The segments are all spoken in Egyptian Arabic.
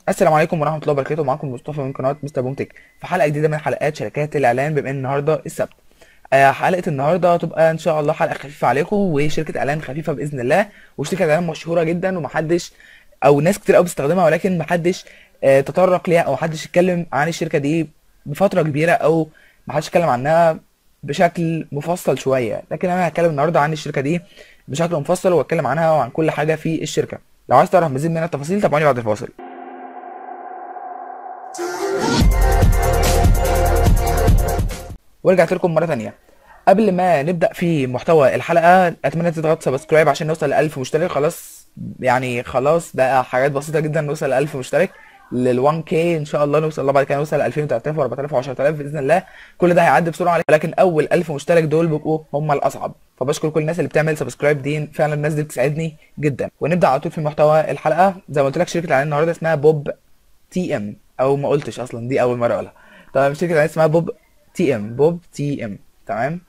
السلام عليكم ورحمة الله وبركاته معاكم مصطفى من قناة مستر بومتك في حلقة جديدة من حلقات شركات الإعلان بما إن النهاردة السبت آه، حلقة النهاردة هتبقى إن شاء الله حلقة خفيفة عليكم وشركة إعلان خفيفة بإذن الله وشركة إعلان مشهورة جدا ومحدش أو ناس كتير أوي بتستخدمها ولكن محدش آه، تطرق ليها أو محدش اتكلم عن الشركة دي بفترة كبيرة أو محدش اتكلم عنها بشكل مفصل شوية لكن أنا هتكلم النهاردة عن الشركة دي بشكل مفصل وأتكلم عنها وعن كل حاجة في الشركة لو عايز تعرف مزيد من التفاصيل تابعوني بعد الفاصل ورجعت لكم مرة تانية قبل ما نبدأ في محتوى الحلقة أتمنى تضغط سبسكرايب عشان نوصل ل 1000 مشترك خلاص يعني خلاص بقى حاجات بسيطة جدا نوصل ل 1000 مشترك لل 1K إن شاء الله نوصل الله بعد كده نوصل ل 2000 و3000 و4000 و10000 بإذن الله كل ده هيعدي بسرعة عليك لكن أول 1000 مشترك دول بيبقوا هم الأصعب فبشكر كل الناس اللي بتعمل سبسكرايب دي فعلا الناس دي بتساعدني جدا ونبدأ على طول في محتوى الحلقة زي ما قلت لك شركة الإعلان النهاردة اسمها بوب تي ام او ما قلتش اصلا دي اول مره اقولها تمام شركه الإعلان اسمها بوب تي ام بوب تي ام تمام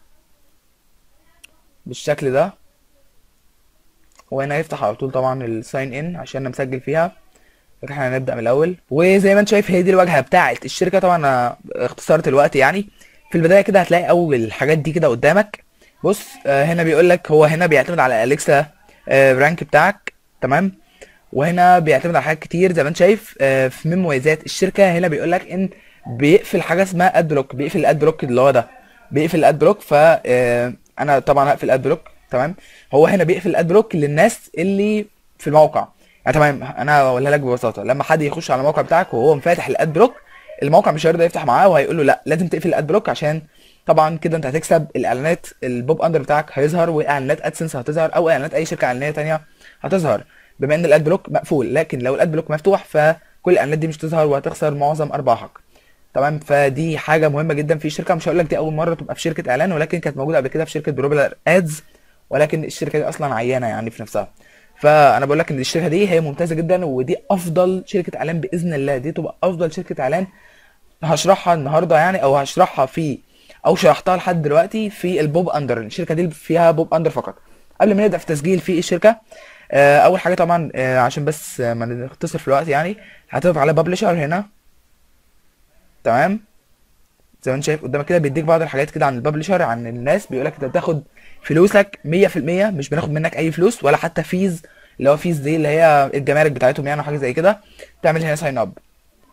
بالشكل ده وهنا يفتح على طول طبعا الساين ان عشان انا مسجل فيها لكن احنا هنبدا من الاول وزي ما انت شايف هي دي الواجهه بتاعه الشركه طبعا انا اختصرت الوقت يعني في البدايه كده هتلاقي اول الحاجات دي كده قدامك بص آه، هنا بيقول لك هو هنا بيعتمد على اليكسا آه، رانك بتاعك تمام وهنا بيعتمد على حاجات كتير زي ما انت شايف آه، في من مميزات الشركه هنا بيقول لك ان بيقفل حاجه اسمها اد بلوك بيقفل الاد بلوك اللي هو ده بيقفل الاد بلوك ف آه، انا طبعا هقفل الاد بلوك تمام هو هنا بيقفل الاد بلوك للناس اللي في الموقع يعني تمام انا اقولها لك ببساطه لما حد يخش على الموقع بتاعك وهو مفاتح الاد بلوك الموقع مش هيرضى يفتح معاه وهيقول له لا لازم تقفل الاد بلوك عشان طبعا كده انت هتكسب الاعلانات البوب اندر بتاعك هيظهر واعلانات ادسنس هتظهر او اعلانات اي شركه اعلانيه تانية هتظهر بما ان الاد بلوك مقفول لكن لو الاد بلوك مفتوح فكل الاعلانات دي مش تظهر وهتخسر معظم ارباحك تمام فدي حاجه مهمه جدا في الشركه مش هقول لك دي اول مره تبقى في شركه اعلان ولكن كانت موجوده قبل كده في شركه بروبلر ادز ولكن الشركه دي اصلا عيانه يعني في نفسها فانا بقول لك ان الشركه دي هي ممتازه جدا ودي افضل شركه اعلان باذن الله دي تبقى افضل شركه اعلان هشرحها النهارده يعني او هشرحها في او شرحتها لحد دلوقتي في البوب اندر الشركه دي فيها بوب اندر فقط قبل ما نبدا في تسجيل في الشركه آه، اول حاجه طبعا آه، عشان بس آه، ما نختصر في الوقت يعني هتضغط على ببلشر هنا تمام زي ما انت شايف قدامك كده بيديك بعض الحاجات كده عن الببلشر عن الناس بيقول لك انت بتاخد فلوسك 100% مش بناخد منك اي فلوس ولا حتى فيز اللي هو فيز دي اللي هي الجمارك بتاعتهم يعني وحاجه زي كده تعمل هنا ساين اب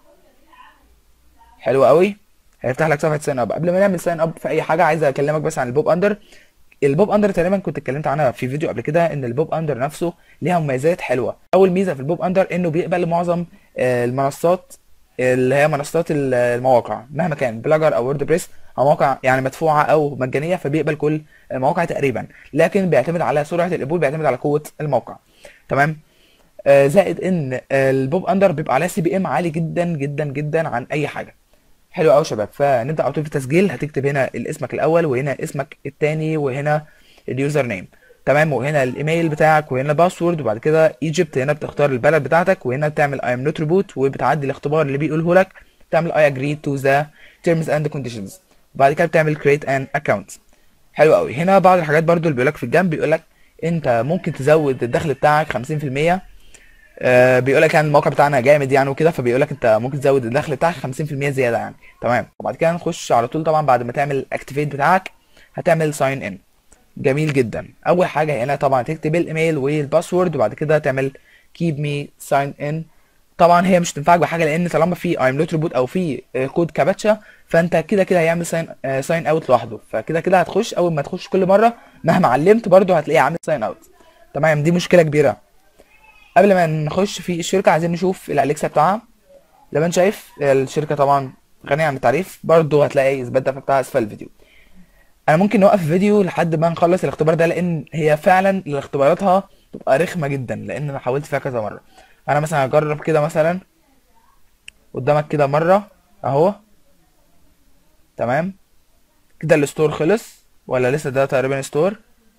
حلو قوي هيفتح لك صفحه ساين اب قبل ما نعمل ساين اب في اي حاجه عايز اكلمك بس عن البوب اندر البوب اندر تقريبا كنت اتكلمت عنها في فيديو قبل كده ان البوب اندر نفسه ليها مميزات حلوه اول ميزه في البوب اندر انه بيقبل معظم آه، المنصات اللي هي منصات ال- المواقع مهما كان بلاجر او ووردبريس او مواقع يعني مدفوعه او مجانيه فبيقبل كل المواقع تقريبا لكن بيعتمد على سرعه القبول بيعتمد على قوه الموقع تمام آه، زائد ان آه، البوب اندر بيبقى عليه سي بي ام عالي جدا جدا جدا عن اي حاجه حلو قوي يا شباب فنبدا على طول في التسجيل هتكتب هنا اسمك الاول وهنا اسمك التاني وهنا اليوزر نيم تمام وهنا الايميل بتاعك وهنا الباسورد وبعد كده ايجيبت هنا بتختار البلد بتاعتك وهنا بتعمل اي ام نوت ريبوت وبتعدي الاختبار اللي بيقوله لك تعمل اي اجري تو ذا terms اند كونديشنز وبعد كده بتعمل create an account حلو قوي هنا بعض الحاجات برضو اللي بيقول لك في الجنب بيقول لك انت ممكن تزود الدخل بتاعك 50% آه بيقول لك يعني الموقع بتاعنا جامد يعني وكده فبيقول لك انت ممكن تزود الدخل بتاعك 50% زياده يعني تمام وبعد كده نخش على طول طبعا بعد ما تعمل الاكتيفيت بتاعك هتعمل ساين ان جميل جدا اول حاجه هنا طبعا تكتب الايميل والباسورد وبعد كده تعمل كيب مي ساين ان طبعا هي مش تنفعك بحاجه لان طالما في ايم نوت ريبوت او في آه، كود كابتشا فانت كده كده هيعمل ساين ساين اوت لوحده فكده كده هتخش اول ما تخش كل مره مهما علمت برضه هتلاقيه عامل ساين اوت تمام دي مشكله كبيره قبل ما نخش في الشركه عايزين نشوف الاليكسا بتاعها زي ما انت شايف الشركه طبعا غنيه عن التعريف برضه هتلاقي اثبات دفع بتاعها اسفل الفيديو انا ممكن نوقف الفيديو لحد ما نخلص الاختبار ده لان هي فعلا اختباراتها تبقى رخمه جدا لان انا حاولت فيها كذا مره انا مثلا هجرب كده مثلا قدامك كده مره اهو تمام كده الستور خلص ولا لسه ده تقريبا ستور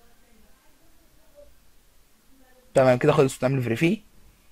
تمام كده خلص تعمل فيريفي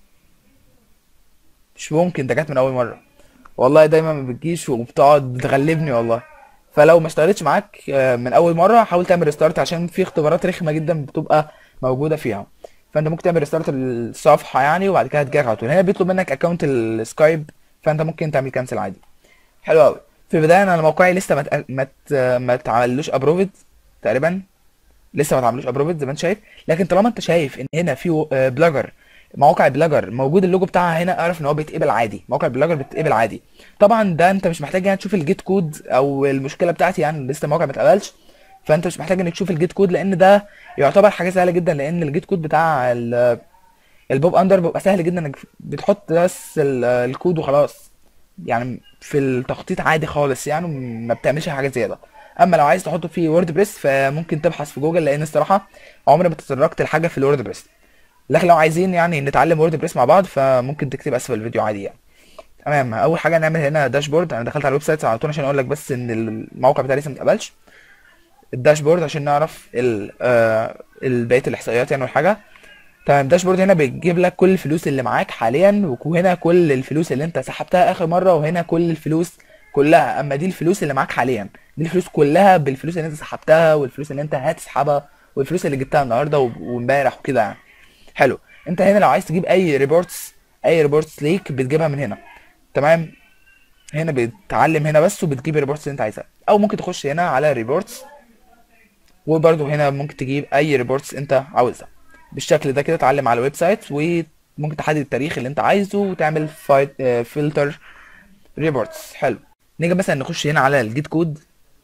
مش ممكن ده جت من اول مره والله دايما ما بتجيش وبتقعد بتغلبني والله فلو ما اشتغلتش معاك آه، من اول مره حاول تعمل ريستارت عشان في اختبارات رخمه جدا بتبقى موجوده فيها فانت ممكن تعمل ريستارت الصفحه يعني وبعد كده هتجيلك على طول هنا بيطلب منك اكونت السكايب فانت ممكن تعمل كانسل عادي حلو قوي في البدايه انا موقعي لسه ما تق- ما ت- ما اتعملوش ابروفد تقريبا لسه ما اتعملوش ابروفد زي ما انت شايف لكن طالما انت شايف ان هنا في آه، بلوجر مواقع بلوجر موجود اللوجو بتاعها هنا اعرف ان هو بيتقبل عادي موقع بلوجر بيتقبل عادي طبعا ده انت مش محتاج يعني تشوف الجيت كود او المشكله بتاعتي يعني لسه الموقع ما اتقبلش فانت مش محتاج انك تشوف الجيت كود لان ده يعتبر حاجه سهله جدا لان الجيت كود بتاع ال- البوب اندر بيبقى سهل جدا انك بتحط بس ال- الكود وخلاص يعني في التخطيط عادي خالص يعني ما بتعملش حاجه زياده اما لو عايز تحطه في ووردبريس فممكن تبحث في جوجل لان الصراحه عمري ما تطرقت لحاجه في الووردبريس لكن لو عايزين يعني نتعلم ووردبريس مع بعض فممكن تكتب اسفل الفيديو عادي يعني تمام اول حاجه نعمل هنا داشبورد انا دخلت على الويب سايت على طول عشان اقول لك بس ان الموقع بتاعي لسه ما اتقبلش الداشبورد عشان نعرف ال آه ال- بقيه الاحصائيات يعني والحاجه تمام الداشبورد هنا بيجيب لك كل الفلوس اللي معاك حاليا وهنا كل الفلوس اللي انت سحبتها اخر مره وهنا كل الفلوس كلها اما دي الفلوس اللي معاك حاليا دي الفلوس كلها بالفلوس اللي انت سحبتها والفلوس اللي انت هتسحبها والفلوس اللي جبتها النهارده و- وامبارح وكده يعني حلو انت هنا لو عايز تجيب اي ريبورتس اي ريبورتس ليك بتجيبها من هنا تمام هنا بتتعلم هنا بس وبتجيب الريبورتس اللي انت عايزها او ممكن تخش هنا على ريبورتس وبرضه هنا ممكن تجيب اي ريبورتس انت عاوزها بالشكل ده كده تعلم على الويب سايت وممكن تحدد التاريخ اللي انت عايزه وتعمل فايت فلتر ريبورتس حلو نيجي مثلا نخش هنا على الجيت كود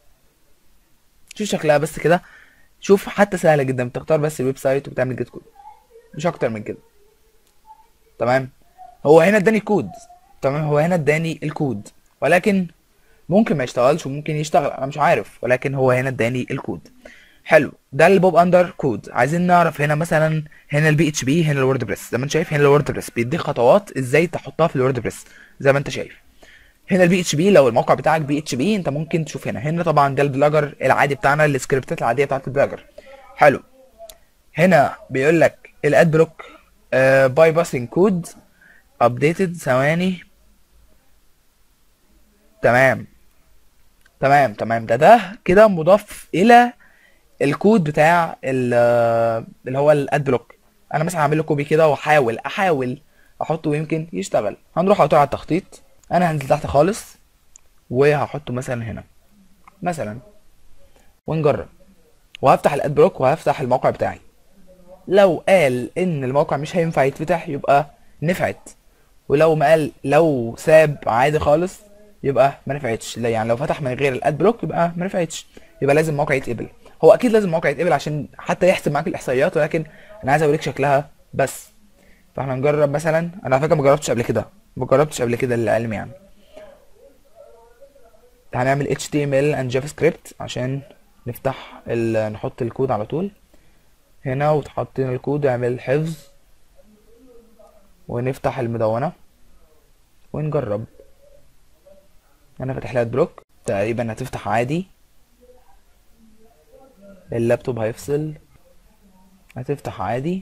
شوف شكلها بس كده شوف حتى سهله جدا بتختار بس الويب سايت وبتعمل جيت كود مش اكتر من كده تمام هو هنا اداني كود تمام هو هنا اداني الكود ولكن ممكن ما يشتغلش وممكن يشتغل انا مش عارف ولكن هو هنا اداني الكود حلو ده البوب اندر كود عايزين نعرف هنا مثلا هنا البي اتش بي هنا الووردبريس زي ما انت شايف هنا الووردبريس بيديك خطوات ازاي تحطها في الووردبريس زي ما انت شايف هنا البي اتش بي لو الموقع بتاعك بي اتش بي انت ممكن تشوف هنا هنا طبعا ده البلوجر العادي بتاعنا السكريبتات العاديه بتاعت البلوجر حلو هنا بيقول لك الاد بلوك باي باسنج كود ابديتد ثواني تمام تمام تمام ده ده كده مضاف الى الكود بتاع ال- اللي هو الاد بلوك انا مثلا هعمل له كوبي كده واحاول احاول احطه ويمكن يشتغل هنروح على طول على التخطيط انا هنزل تحت خالص وهحطه مثلا هنا مثلا ونجرب وهفتح الاد بلوك وهفتح الموقع بتاعي لو قال ان الموقع مش هينفع يتفتح يبقى نفعت ولو ما قال لو ساب عادي خالص يبقى ما نفعتش لا يعني لو فتح من غير الاد بلوك يبقى ما نفعتش يبقى لازم الموقع يتقبل هو اكيد لازم الموقع يتقبل عشان حتى يحسب معاك الاحصائيات ولكن انا عايز اوريك شكلها بس فاحنا نجرب مثلا انا على فكره ما جربتش قبل كده ما جربتش قبل كده للعلم يعني هنعمل HTML and JavaScript عشان نفتح ال... نحط الكود على طول هنا وتحط هنا الكود يعمل حفظ ونفتح المدونة ونجرب انا فاتح لها بلوك تقريبا هتفتح عادي اللابتوب هيفصل هتفتح عادي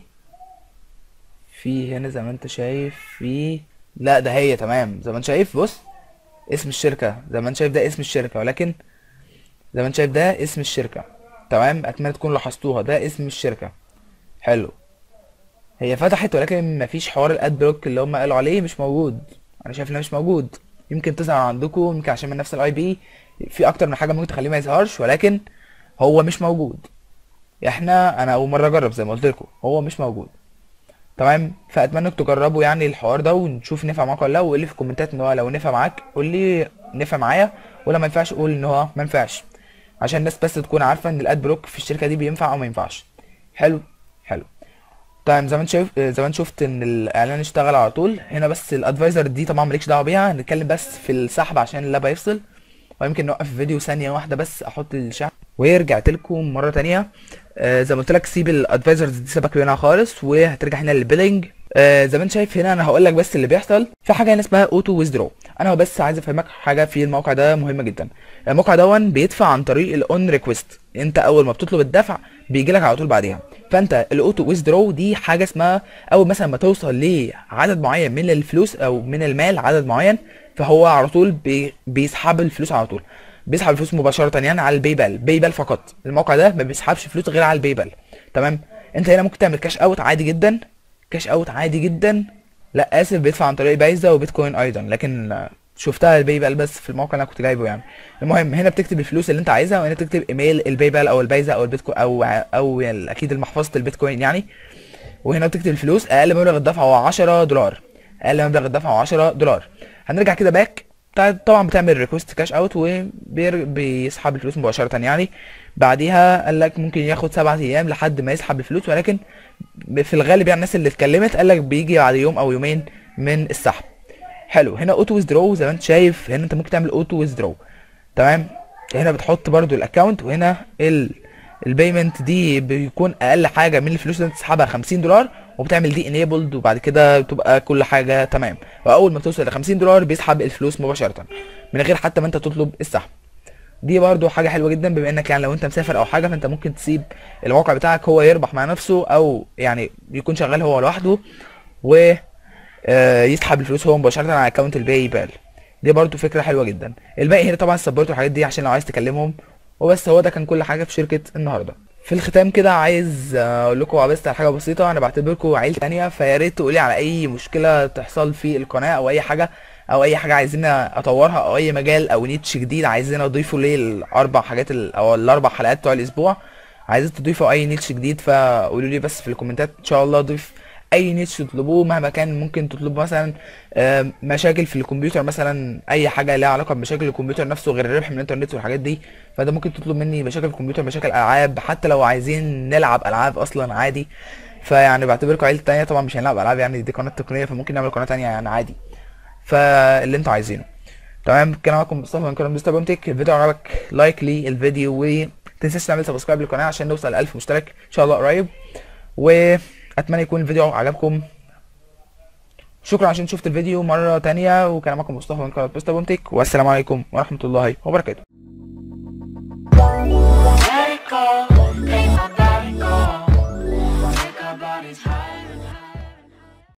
في هنا زي ما انت شايف في لا ده هي تمام زي ما انت شايف بص اسم الشركة زي ما انت شايف ده اسم الشركة ولكن زي ما انت شايف ده اسم الشركة تمام اتمنى تكونوا لاحظتوها ده اسم الشركة حلو هي فتحت ولكن مفيش حوار الاد بلوك اللي هم قالوا عليه مش موجود انا شايف انه مش موجود يمكن تظهر عندكم يمكن عشان من نفس الاي بي في اكتر من حاجه ممكن تخليه ما يظهرش ولكن هو مش موجود احنا انا اول مره اجرب زي ما قلت لكم هو مش موجود تمام فاتمنى انكم تجربوا يعني الحوار ده ونشوف نفع معاك ولا لا وقول لي في الكومنتات ان هو لو نفع معاك قول لي نفع معايا ولا ما ينفعش قول ان هو ما ينفعش عشان الناس بس تكون عارفه ان الاد بلوك في الشركه دي بينفع او ما ينفعش حلو حلو طيب زي ما انت شايف زي ما انت شفت ان الاعلان اشتغل على طول هنا بس الادفايزر دي طبعا مالكش دعوه بيها هنتكلم بس في السحب عشان اللاب هيفصل ويمكن نوقف الفيديو ثانيه واحده بس احط الشحن ورجعت لكم مره تانية آه زي ما قلت لك سيب الادفايزرز دي سيبك منها خالص وهترجع هنا للبيلنج آه زي ما انت شايف هنا انا هقول لك بس اللي بيحصل في حاجه هنا اسمها اوتو ويزدرو انا بس عايز افهمك حاجه في الموقع ده مهمه جدا الموقع دون بيدفع عن طريق الاون ريكويست انت اول ما بتطلب الدفع بيجي لك على طول بعديها فانت الاوتو ويزدرو دي حاجه اسمها اول مثلا ما توصل لعدد معين من الفلوس او من المال عدد معين فهو على طول بي بيسحب الفلوس على طول بيسحب الفلوس مباشره يعني على الباي بال باي بال فقط الموقع ده ما بيسحبش فلوس غير على الباي بال تمام انت هنا ممكن تعمل كاش اوت عادي جدا كاش اوت عادي جدا لا اسف بيدفع عن طريق بايزا وبيتكوين ايضا لكن آه، شفتها الباي بال بس في الموقع اللي انا كنت جايبه يعني المهم هنا بتكتب الفلوس اللي انت عايزها وهنا تكتب ايميل الباي بال او البايزا او البيتكوين او او يعني اكيد المحفظه البيتكوين يعني وهنا بتكتب الفلوس اقل مبلغ الدفع هو 10 دولار اقل مبلغ الدفع هو 10 دولار هنرجع كده باك طبعا بتعمل ريكوست كاش اوت وبيسحب الفلوس مباشره يعني بعديها قال لك ممكن ياخد سبعة ايام لحد ما يسحب الفلوس ولكن في الغالب يعني الناس اللي اتكلمت قال لك بيجي بعد يوم او يومين من السحب حلو هنا اوتو ويزدرو زي ما انت شايف هنا انت ممكن تعمل اوتو ويزدرو تمام هنا بتحط برضو الاكونت وهنا ال البيمنت دي بيكون اقل حاجه من الفلوس اللي انت تسحبها 50 دولار وبتعمل دي انيبلد وبعد كده بتبقى كل حاجه تمام واول ما توصل ل 50 دولار بيسحب الفلوس مباشره من غير حتى ما انت تطلب السحب دي برضو حاجه حلوه جدا بما انك يعني لو انت مسافر او حاجه فانت ممكن تسيب الموقع بتاعك هو يربح مع نفسه او يعني يكون شغال هو لوحده و آه، يسحب الفلوس هو مباشره على اكونت الباي بال دي برضو فكره حلوه جدا الباقي هنا طبعا السبورت والحاجات دي عشان لو عايز تكلمهم وبس هو ده كان كل حاجه في شركه النهارده في الختام كده عايز اقول لكم بس على حاجه بسيطه انا بعتبركم عيله تانية فيا ريت تقولي على اي مشكله تحصل في القناه او اي حاجه او اي حاجه عايزين اطورها او اي مجال او نيتش جديد عايزين اضيفه للاربع حاجات ال- او الاربع حلقات بتوع الاسبوع عايزين تضيفوا اي نيتش جديد فقولوا لي بس في الكومنتات ان شاء الله اضيف اي نيتش تطلبوه مهما كان ممكن تطلبوا مثلا آه، مشاكل في الكمبيوتر مثلا اي حاجه ليها علاقه بمشاكل الكمبيوتر نفسه غير الربح من الانترنت والحاجات دي فده ممكن تطلب مني مشاكل الكمبيوتر مشاكل العاب حتى لو عايزين نلعب العاب اصلا عادي فيعني بعتبركم عيله تانية طبعا مش هنلعب العاب يعني دي قناه تقنيه فممكن نعمل قناه تانية يعني عادي فاللي انتوا عايزينه تمام كان معاكم مصطفى من قناه مستر بومتك الفيديو عجبك لايك للفيديو و تنساش تعمل سبسكرايب للقناه عشان نوصل ل 1000 مشترك ان شاء الله قريب واتمنى يكون الفيديو عجبكم شكرا عشان شفت الفيديو مرة تانية وكان معاكم مصطفى من قناة مستر بومتك والسلام عليكم ورحمة الله وبركاته